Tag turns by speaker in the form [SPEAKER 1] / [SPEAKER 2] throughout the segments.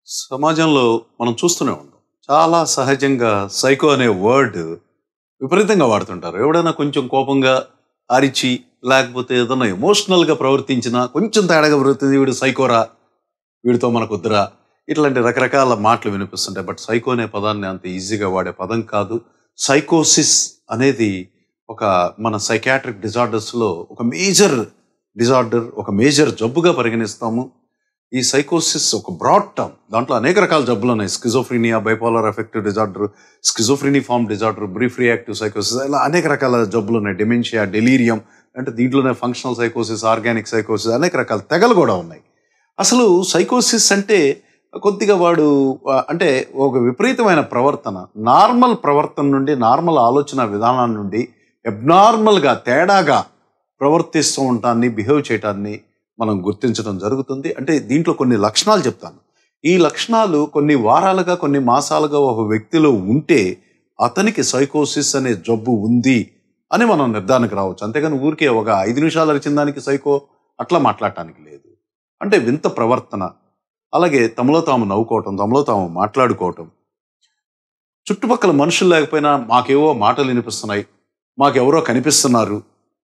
[SPEAKER 1] సమాజంలో మనం చూస్తూనే ఉంటాం చాలా సహజంగా సైకో అనే వర్డ్ విపరీతంగా వాడుతుంటారు ఎవడైనా కొంచెం కోపంగా అరిచి లేకపోతే ఏదైనా ఎమోషనల్గా ప్రవర్తించినా కొంచెం తేడాగా ప్రవర్తించి వీడు సైకోరా వీడితో మనకు వద్దురా ఇట్లాంటి రకరకాల మాటలు వినిపిస్తుంటాయి బట్ సైకో అనే పదాన్ని అంత ఈజీగా వాడే పదం కాదు సైకోసిస్ అనేది ఒక మన సైకాట్రిక్ డిజార్డర్స్లో ఒక మేజర్ డిజార్డర్ ఒక మేజర్ జబ్బుగా పరిగణిస్తాము ఈ సైకోసిస్ ఒక బ్రాడ్ టర్మ్ దాంట్లో అనేక రకాల జబ్బులు ఉన్నాయి schizophrenia bipolar affective disorder schizophreniform disorder brief reactive సైకోసిస్ ఇలా అనేక రకాల జబ్బులు ఉన్నాయి డెమెన్షియా డెలీరియం అంటే దీంట్లోనే ఫంక్షనల్ సైకోసిస్ ఆర్గానిక్ సైకోసిస్ అనేక రకాల తెగలు కూడా ఉన్నాయి అసలు సైకోసిస్ అంటే కొద్దిగా వాడు ఆ, అంటే ఒక విపరీతమైన ప్రవర్తన నార్మల్ ప్రవర్తన నుండి నార్మల్ ఆలోచన విధానం నుండి అబ్నార్మల్గా తేడాగా ప్రవర్తిస్తూ ఉంటాన్ని బిహేవ్ చేయటాన్ని మనం గుర్తించడం జరుగుతుంది అంటే దీంట్లో కొన్ని లక్షణాలు చెప్తాను ఈ లక్షణాలు కొన్ని వారాలుగా కొన్ని మాసాలుగా ఒక వ్యక్తిలో ఉంటే అతనికి సైకోసిస్ అనే జబ్బు ఉంది అని మనం నిర్ధారణకు రావచ్చు అంతేగాని ఊరికే ఒక ఐదు నిమిషాలు అరిచిన దానికి సైకో అట్లా మాట్లాడటానికి లేదు అంటే వింత ప్రవర్తన అలాగే తమలో తాము నవ్వుకోవటం తమలో తాము మాట్లాడుకోవటం చుట్టుపక్కల మనుషులు లేకపోయినా మాకేవో మాటలు వినిపిస్తున్నాయి మాకెవరో కనిపిస్తున్నారు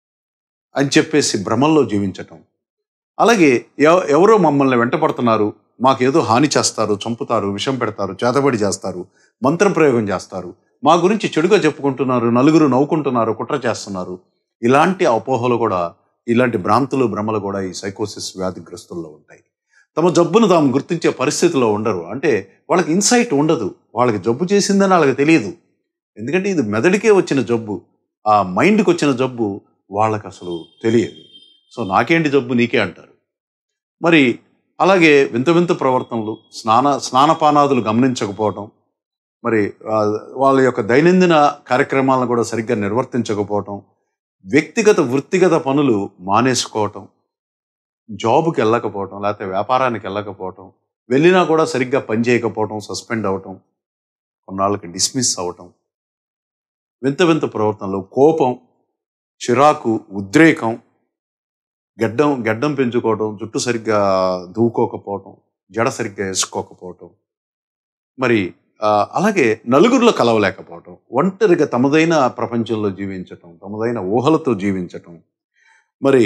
[SPEAKER 1] అని చెప్పేసి భ్రమల్లో జీవించటం అలాగే ఎవ- ఎవరో మమ్మల్ని వెంటపడుతున్నారు మాకేదో హాని చేస్తారు చంపుతారు విషం పెడతారు చేతబడి చేస్తారు మంత్రం ప్రయోగం చేస్తారు మా గురించి చెడుగా చెప్పుకుంటున్నారు నలుగురు నవ్వుకుంటున్నారు కుట్ర చేస్తున్నారు ఇలాంటి అపోహలు కూడా ఇలాంటి భ్రాంతులు భ్రమలు కూడా ఈ సైకోసిస్ వ్యాధిగ్రస్తుల్లో ఉంటాయి తమ జబ్బును తాము గుర్తించే పరిస్థితిలో ఉండరు అంటే వాళ్ళకి ఇన్సైట్ ఉండదు వాళ్ళకి జబ్బు చేసిందని వాళ్ళకి తెలియదు ఎందుకంటే ఇది మెదడుకే వచ్చిన జబ్బు ఆ మైండ్కి వచ్చిన జబ్బు వాళ్ళకి అసలు తెలియదు సో నాకేంటి జబ్బు నీకే అంటారు మరి అలాగే వింత వింత ప్రవర్తనలు స్నాన స్నానపానాదులు గమనించకపోవటం మరి ఆ, వాళ్ళ యొక్క దైనందిన కార్యక్రమాలను కూడా సరిగ్గా నిర్వర్తించకపోవటం వ్యక్తిగత వృత్తిగత పనులు మానేసుకోవటం జాబ్కి వెళ్ళకపోవటం లేకపోతే వ్యాపారానికి వెళ్ళకపోవటం వెళ్ళినా కూడా సరిగ్గా పని చేయకపోవటం సస్పెండ్ అవ్వటం కొన్నాళ్ళకి డిస్మిస్ అవ్వటం వింత వింత ప్రవర్తనలు కోపం చిరాకు ఉద్రేకం గడ్డం గడ్డం పెంచుకోవటం జుట్టు సరిగ్గా దువ్వుకోకపోవటం జడ సరిగ్గా వేసుకోకపోవటం మరి ఆ, అలాగే నలుగురిలో కలవలేకపోవటం ఒంటరిగా తమదైన ప్రపంచంలో జీవించటం తమదైన ఊహలతో జీవించటం మరి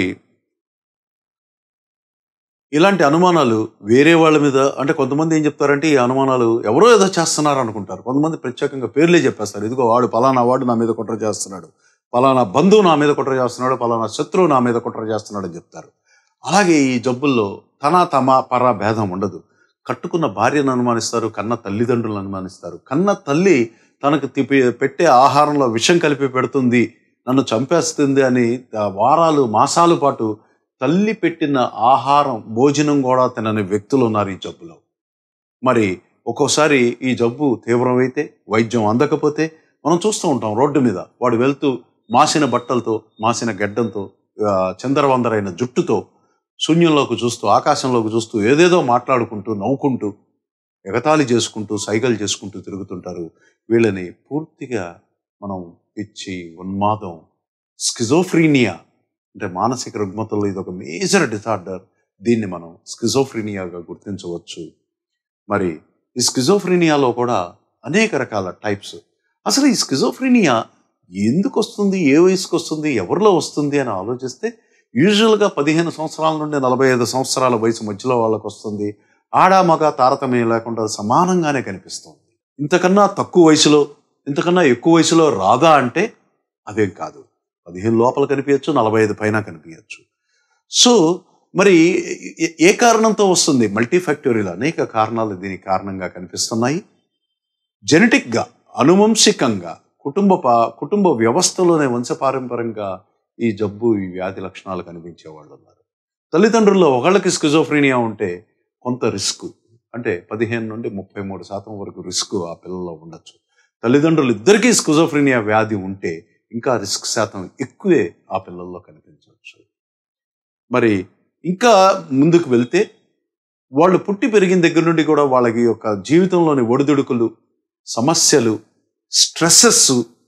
[SPEAKER 1] ఇలాంటి అనుమానాలు వేరే వాళ్ళ మీద అంటే కొంతమంది ఏం చెప్తారంటే ఈ అనుమానాలు ఎవరో ఏదో చేస్తున్నారు అనుకుంటారు కొంతమంది ప్రత్యేకంగా పేర్లే చెప్పేస్తారు ఇదిగో వాడు పలానా వాడు నా మీద కుట్ర చేస్తున్నాడు పలానా బంధువు నా మీద కుట్ర చేస్తున్నాడు పలానా శత్రువు నా మీద కుట్ర చేస్తున్నాడు అని చెప్తారు అలాగే ఈ జబ్బుల్లో తన తమ పర భేదం ఉండదు కట్టుకున్న భార్యను అనుమానిస్తారు కన్న తల్లిదండ్రులను అనుమానిస్తారు కన్న తల్లి తనకు తిప్పి పెట్టే ఆహారంలో విషం కలిపి పెడుతుంది నన్ను చంపేస్తుంది అని ఆ వారాలు మాసాల పాటు తల్లి పెట్టిన ఆహారం భోజనం కూడా తినని వ్యక్తులు ఉన్నారు ఈ జబ్బులో మరి ఒక్కోసారి ఈ జబ్బు తీవ్రమైతే వైద్యం అందకపోతే మనం చూస్తూ ఉంటాం రోడ్డు మీద వాడు వెళ్తూ మాసిన బట్టలతో మాసిన గడ్డంతో ఆ, చిందరవందరైన జుట్టుతో శూన్యంలోకి చూస్తూ ఆకాశంలోకి చూస్తూ ఏదేదో మాట్లాడుకుంటూ నవ్వుకుంటూ ఎగతాళి చేసుకుంటూ సైకిల్ చేసుకుంటూ తిరుగుతుంటారు వీళ్ళని పూర్తిగా మనం పిచ్చి ఉన్మాదం స్కిజోఫ్రీనియా అంటే మానసిక రుగ్మతల్లో ఇది ఒక మేజర్ డిసార్డర్ దీన్ని మనం స్కిజోఫ్రీనియాగా గుర్తించవచ్చు మరి ఈ స్కిజోఫ్రీనియాలో కూడా అనేక రకాల టైప్స్ అసలు ఈ స్కిజోఫ్రీనియా ఎందుకు వస్తుంది ఏ వయసుకు వస్తుంది ఎవరిలో వస్తుంది అని ఆలోచిస్తే యూజువల్గా పదిహేను సంవత్సరాల నుండి నలభై ఐదు సంవత్సరాల వయసు మధ్యలో వాళ్ళకు వస్తుంది ఆడ మగ తారతమ్యం లేకుండా సమానంగానే కనిపిస్తుంది ఇంతకన్నా తక్కువ వయసులో ఇంతకన్నా ఎక్కువ వయసులో రాదా అంటే అదేం కాదు పదిహేను లోపల కనిపించచ్చు నలభై ఐదు పైన కనిపించచ్చు సో మరి ఏ- ఏ కారణంతో వస్తుంది మల్టీఫాక్టోరియల్ అనేక కారణాలు దీనికి కారణంగా కనిపిస్తున్నాయి జెనెటిక్గా అనువంశికంగా కుటుంబ పా- కుటుంబ వ్యవస్థలోనే వంశపారంపరంగా ఈ జబ్బు ఈ వ్యాధి లక్షణాలు కనిపించే వాళ్ళు ఉన్నారు తల్లిదండ్రుల్లో ఒకళ్ళకి స్కిజోఫ్రీనియా ఉంటే కొంత రిస్క్ అంటే పదిహేను నుండి ముప్పై మూడు శాతం వరకు రిస్క్ ఆ పిల్లల్లో ఉండొచ్చు తల్లిదండ్రులు ఇద్దరికీ స్కిజోఫ్రీనియా వ్యాధి ఉంటే ఇంకా రిస్క్ శాతం ఎక్కువే ఆ పిల్లల్లో కనిపించవచ్చు మరి ఇంకా ముందుకు వెళ్తే వాళ్ళు పుట్టి పెరిగిన దగ్గర నుండి కూడా వాళ్ళకి యొక్క జీవితంలోని ఒడిదుడుకులు సమస్యలు స్ట్రెస్సెస్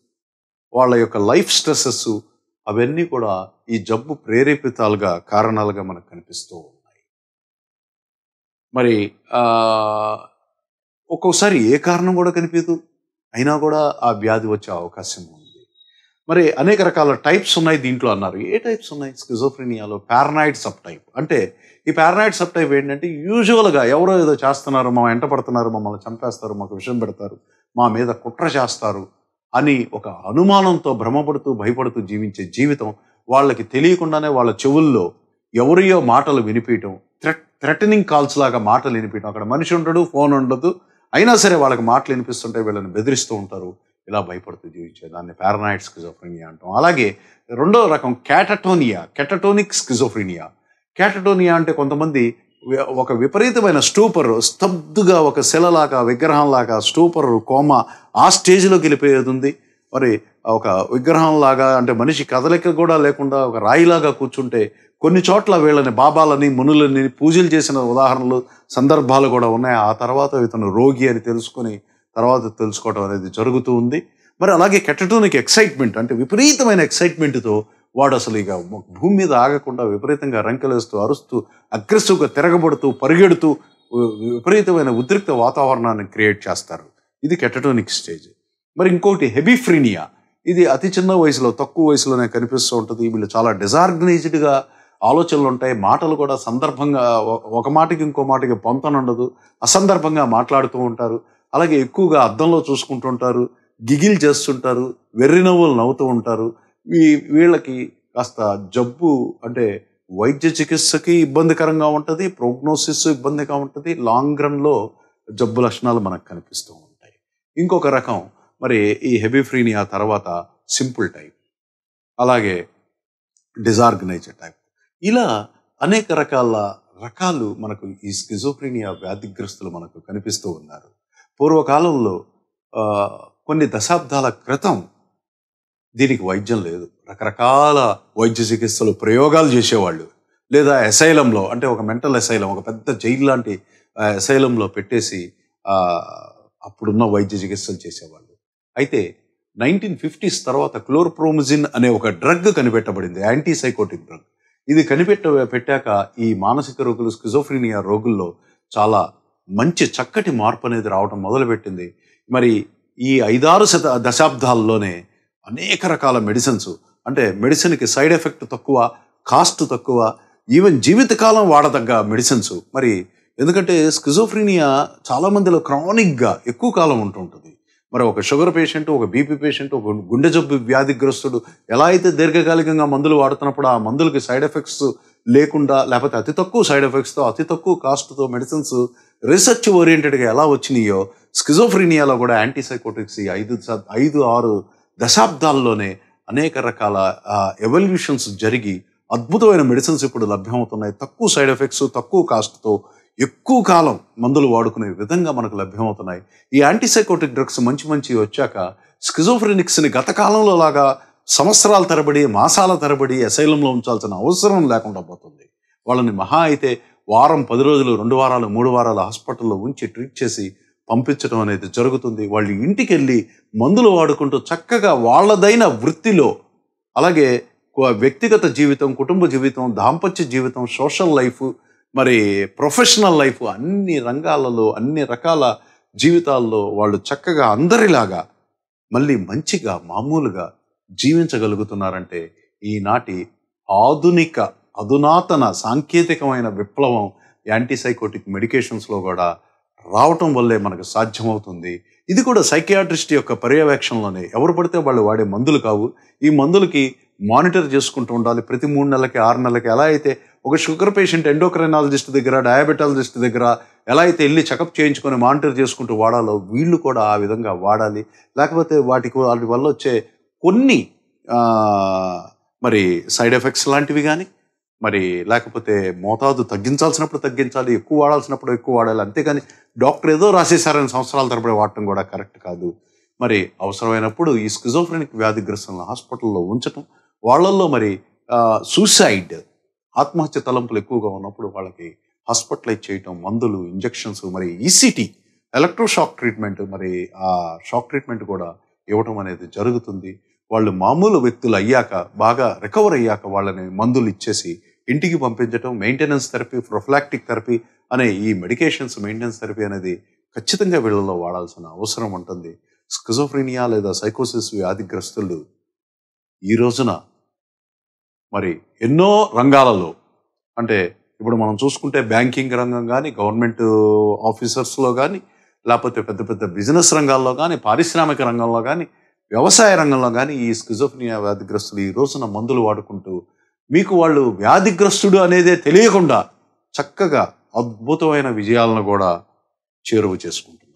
[SPEAKER 1] వాళ్ళ యొక్క లైఫ్ స్ట్రెస్సెస్ అవన్నీ కూడా ఈ జబ్బు ప్రేరేపితాలుగా కారణాలుగా మనకు కనిపిస్తూ ఉన్నాయి మరి ఆ, ఒక్కొక్కసారి ఏ కారణం కూడా కనిపించదు అయినా కూడా ఆ వ్యాధి వచ్చే అవకాశం ఉంది మరి అనేక రకాల టైప్స్ ఉన్నాయి దీంట్లో అన్నారు ఏ టైప్స్ ఉన్నాయి స్కిజోఫ్రీనియాలో పారనాయిడ్ సబ్ టైప్ అంటే ఈ పారనాయిడ్ సబ్ టైప్ ఏంటంటే యూజువల్గా ఎవరో ఏదో చేస్తున్నారు మా వెంట పడుతున్నారు మమ్మల్ని చంపేస్తారు మాకు విషయం పెడతారు మా మీద కుట్ర చేస్తారు అని ఒక అనుమానంతో భ్రమపడుతూ భయపడుతూ జీవించే జీవితం వాళ్ళకి తెలియకుండానే వాళ్ళ చెవుల్లో ఎవరియో మాటలు వినిపించడం థ్రెట్ థ్రెటనింగ్ కాల్స్ లాగా మాటలు వినిపించడం అక్కడ మనిషి ఉండడు ఫోన్ ఉండదు అయినా సరే వాళ్ళకి మాటలు వినిపిస్తుంటే వీళ్ళని బెదిరిస్తూ ఉంటారు ఇలా భయపడుతూ జీవించే దాన్ని పారనాయిడ్ స్కిజోఫ్రీనియా అంటాం అలాగే రెండో రకం క్యాటటోనియా కెటటోనిక్ స్కిజోఫ్రీనియా క్యాటటోనియా అంటే కొంతమంది వి- ఒక విపరీతమైన స్టూపర్ స్తబ్దుగా ఒక శిలలాగా విగ్రహంలాగా స్టూపర్ కోమ ఆ స్టేజ్లోకి వెళ్ళిపోయేది ఉంది మరి ఒక విగ్రహంలాగా అంటే మనిషి కదలిక కూడా లేకుండా ఒక రాయిలాగా కూర్చుంటే కొన్ని చోట్ల వీళ్ళని బాబాలని మునులని పూజలు చేసిన ఉదాహరణలు సందర్భాలు కూడా ఉన్నాయి ఆ తర్వాత ఇతను రోగి అని తెలుసుకొని తర్వాత తెలుసుకోవడం అనేది జరుగుతూ ఉంది మరి అలాగే కెట్టటోనిక్ ఎక్సైట్మెంట్ అంటే విపరీతమైన ఎక్సైట్మెంట్తో వాడు అసలు ఇక భూమి మీద ఆగకుండా విపరీతంగా రంకెలేస్తూ అరుస్తూ అగ్రెసివ్గా తిరగబడుతూ పరిగెడుతూ వి- విపరీతమైన ఉద్రిక్త వాతావరణాన్ని క్రియేట్ చేస్తారు ఇది కెటటోనిక్ స్టేజ్ మరి ఇంకోటి హెబిఫ్రీనియా ఇది అతి చిన్న వయసులో తక్కువ వయసులోనే కనిపిస్తూ ఉంటుంది వీళ్ళు చాలా డిజార్గనైజ్డ్గా ఆలోచనలు ఉంటాయి మాటలు కూడా సందర్భంగా ఒ- ఒక మాటకి ఇంకో మాటకి పొంతనుండదు అసందర్భంగా మాట్లాడుతూ ఉంటారు అలాగే ఎక్కువగా అద్దంలో చూసుకుంటూ ఉంటారు గిగిల్ చేస్తుంటారు వెర్రి నవ్వులు నవ్వుతూ ఉంటారు ఈ వీళ్ళకి కాస్త జబ్బు అంటే వైద్య చికిత్సకి ఇబ్బందికరంగా ఉంటుంది ప్రోగ్నోసిస్ ఇబ్బందిగా ఉంటుంది లాంగ్ రన్లో జబ్బు లక్షణాలు మనకు కనిపిస్తూ ఉంటాయి ఇంకొక రకం మరి ఈ హెబిఫ్రీనియా తర్వాత సింపుల్ టైప్ అలాగే డిజార్గనైజ్డ్ టైప్ ఇలా అనేక రకాల రకాలు మనకు ఈ స్కిజోఫ్రీనియా వ్యాధిగ్రస్తులు మనకు కనిపిస్తూ ఉన్నారు పూర్వకాలంలో ఆ, కొన్ని దశాబ్దాల క్రితం దీనికి వైద్యం లేదు రకరకాల వైద్య చికిత్సలు ప్రయోగాలు చేసేవాళ్ళు లేదా ఎసైలంలో అంటే ఒక మెంటల్ ఎసైలం ఒక పెద్ద జైలు లాంటి ఆ, ఎసైలంలో పెట్టేసి ఆ, అప్పుడున్న వైద్య చికిత్సలు చేసేవాళ్ళు అయితే నైన్టీన్ ఫిఫ్టీస్ తర్వాత క్లోర్ప్రోమజిన్ అనే ఒక డ్రగ్ కనిపెట్టబడింది యాంటీ సైకోటిక్ డ్రగ్ ఇది కనిపెట్ట పెట్టాక ఈ మానసిక రోగులు స్కిజోఫ్రీనియా రోగుల్లో చాలా మంచి చక్కటి మార్పు అనేది రావడం మొదలుపెట్టింది మరి ఈ ఐదారు శత దశాబ్దాల్లోనే అనేక రకాల మెడిసిన్స్ అంటే మెడిసిన్కి సైడ్ ఎఫెక్ట్ తక్కువ కాస్ట్ తక్కువ ఈవెన్ జీవితకాలం వాడదగ్గ మెడిసిన్స్ మరి ఎందుకంటే స్కిజోఫ్రీనియా చాలా మందిలో క్రానిక్గా ఎక్కువ కాలం ఉంటుంటుంది మరి ఒక షుగర్ పేషెంట్ ఒక బీపీ పేషెంట్ ఒక గుండె జబ్బు వ్యాధిగ్రస్తుడు ఎలా అయితే దీర్ఘకాలికంగా మందులు వాడుతున్నప్పుడు ఆ మందులకి సైడ్ ఎఫెక్ట్స్ లేకుండా లేకపోతే అతి తక్కువ సైడ్ ఎఫెక్ట్స్తో అతి తక్కువ కాస్ట్తో మెడిసిన్స్ రీసెర్చ్ ఓరియంటెడ్గా ఎలా వచ్చినాయో స్కిజోఫ్రీనియాలో కూడా యాంటీసైకోటిక్స్ ఈ ఐదు స- ఐదు ఆరు దశాబ్దాల్లోనే అనేక రకాల ఎవల్యూషన్స్ జరిగి అద్భుతమైన మెడిసిన్స్ ఇప్పుడు లభ్యమవుతున్నాయి తక్కువ సైడ్ ఎఫెక్ట్స్ తక్కువ కాస్ట్తో ఎక్కువ కాలం మందులు వాడుకునే విధంగా మనకు లభ్యమవుతున్నాయి ఈ యాంటీసైకోటిక్ డ్రగ్స్ మంచి మంచి వచ్చాక స్కిజోఫ్రెనిక్స్ని గత కాలంలో లాగా సంవత్సరాల తరబడి మాసాల తరబడి అసైలంలో ఉంచాల్సిన అవసరం లేకుండా పోతుంది వాళ్ళని మహా అయితే వారం పది రోజులు రెండు వారాలు మూడు వారాలు హాస్పిటల్లో ఉంచి ట్రీట్ చేసి పంపించడం అనేది జరుగుతుంది వాళ్ళు ఇంటికి వెళ్ళి మందులు వాడుకుంటూ చక్కగా వాళ్ళదైన వృత్తిలో అలాగే కు- వ్యక్తిగత జీవితం కుటుంబ జీవితం దాంపత్య జీవితం సోషల్ లైఫ్ మరి ప్రొఫెషనల్ లైఫ్ అన్ని రంగాలలో అన్ని రకాల జీవితాల్లో వాళ్ళు చక్కగా అందరిలాగా మళ్ళీ మంచిగా మామూలుగా జీవించగలుగుతున్నారంటే ఈనాటి ఆధునిక అధునాతన సాంకేతికమైన విప్లవం యాంటీసైకోటిక్ మెడికేషన్స్లో కూడా రావటం వల్లే మనకు సాధ్యమవుతుంది ఇది కూడా సైకియాట్రిస్ట్ యొక్క పర్యవేక్షణలోనే ఎవరు పడితే వాళ్ళు వాడే మందులు కావు ఈ మందులకి మానిటర్ చేసుకుంటూ ఉండాలి ప్రతి మూడు నెలలకి ఆరు నెలలకి ఎలా అయితే ఒక షుగర్ పేషెంట్ ఎండోక్రైనాలజిస్ట్ దగ్గర డయాబెటాలజిస్ట్ దగ్గర ఎలా అయితే వెళ్ళి చెకప్ చేయించుకొని మానిటర్ చేసుకుంటూ వాడాలో వీళ్ళు కూడా ఆ విధంగా వాడాలి లేకపోతే వాటికి వాటి వల్ల వచ్చే కొన్ని ఆ, మరి సైడ్ ఎఫెక్ట్స్ లాంటివి కానీ మరి లేకపోతే మోతాదు తగ్గించాల్సినప్పుడు తగ్గించాలి ఎక్కువ వాడాల్సినప్పుడు ఎక్కువ వాడాలి అంతేగాని డాక్టర్ ఏదో రాసేసారని సంవత్సరాల తరబడి వాడటం కూడా కరెక్ట్ కాదు మరి అవసరమైనప్పుడు ఈ స్కిజోఫ్రెనిక్ వ్యాధిగ్రస్తులను హాస్పిటల్లో ఉంచటం వాళ్ళల్లో మరి సూసైడ్ ఆత్మహత్య తలంపులు ఎక్కువగా ఉన్నప్పుడు వాళ్ళకి హాస్పిటలైజ్ చేయటం మందులు ఇంజెక్షన్స్ మరి ఈసీటీ ఎలక్ట్రోషాక్ ట్రీట్మెంట్ మరి ఆ షాక్ ట్రీట్మెంట్ కూడా ఇవ్వటం అనేది జరుగుతుంది వాళ్ళు మామూలు వ్యక్తులు అయ్యాక బాగా రికవర్ అయ్యాక వాళ్ళని మందులు ఇచ్చేసి ఇంటికి పంపించడం మెయింటెనెన్స్ థెరపీ ప్రొఫ్లాక్టిక్ థెరపీ అనే ఈ మెడికేషన్స్ మెయింటెనెన్స్ థెరపీ అనేది ఖచ్చితంగా వీళ్ళలో వాడాల్సిన అవసరం ఉంటుంది స్కిజోఫ్రీనియా లేదా సైకోసిస్ వ్యాధిగ్రస్తులు ఈ రోజున మరి ఎన్నో రంగాలలో అంటే ఇప్పుడు మనం చూసుకుంటే బ్యాంకింగ్ రంగం కానీ గవర్నమెంట్ ఆఫీసర్స్లో కానీ లేకపోతే పెద్ద పెద్ద బిజినెస్ రంగాల్లో కానీ పారిశ్రామిక రంగంలో కానీ వ్యవసాయ రంగంలో కానీ ఈ స్కిజోఫ్రినియా వ్యాధిగ్రస్తులు ఈ రోజున మందులు వాడుకుంటూ మీకు వాళ్ళు వ్యాధిగ్రస్తుడు అనేదే తెలియకుండా చక్కగా అద్భుతమైన విజయాలను కూడా చేరువ చేసుకుంటున్నారు